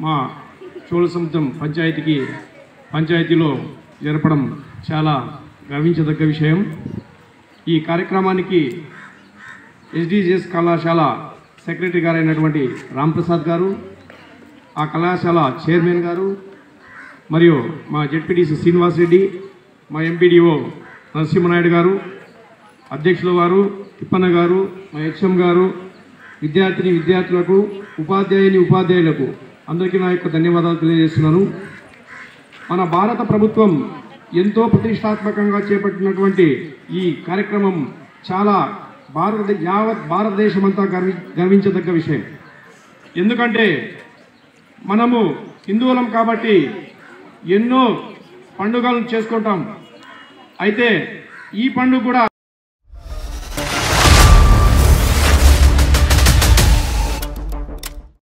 మా చోళసముద్రం పంచాయతీకి పంచాయతీలో జరపడం చాలా గర్వించదగ్గ విషయం ఈ కార్యక్రమానికి ఎస్డిజిఎస్ కళాశాల సెక్రటరీ గారైనటువంటి రాంప్రసాద్ గారు ఆ కళాశాల చైర్మన్ గారు మరియు మా జెడ్పీటీసీ శ్రీనివాస్ రెడ్డి మా ఎంపీడీఓ నరసింహనాయుడు గారు అధ్యక్షుల వారు తిప్పన్న గారు మా హెచ్ఎం గారు విద్యార్థిని విద్యార్థులకు ఉపాధ్యాయుని ఉపాధ్యాయులకు అందరికీ నా యొక్క ధన్యవాదాలు తెలియజేస్తున్నాను మన భారత ప్రభుత్వం ఎంతో ప్రతిష్టాత్మకంగా చేపట్టినటువంటి ఈ కార్యక్రమం చాలా భారత యావత్ భారతదేశం అంతా గర్వి గర్వించదగ్గ విషయం ఎందుకంటే మనము హిందువులం కాబట్టి ఎన్నో పండుగలను చేసుకుంటాం అయితే ఈ పండుగ కూడా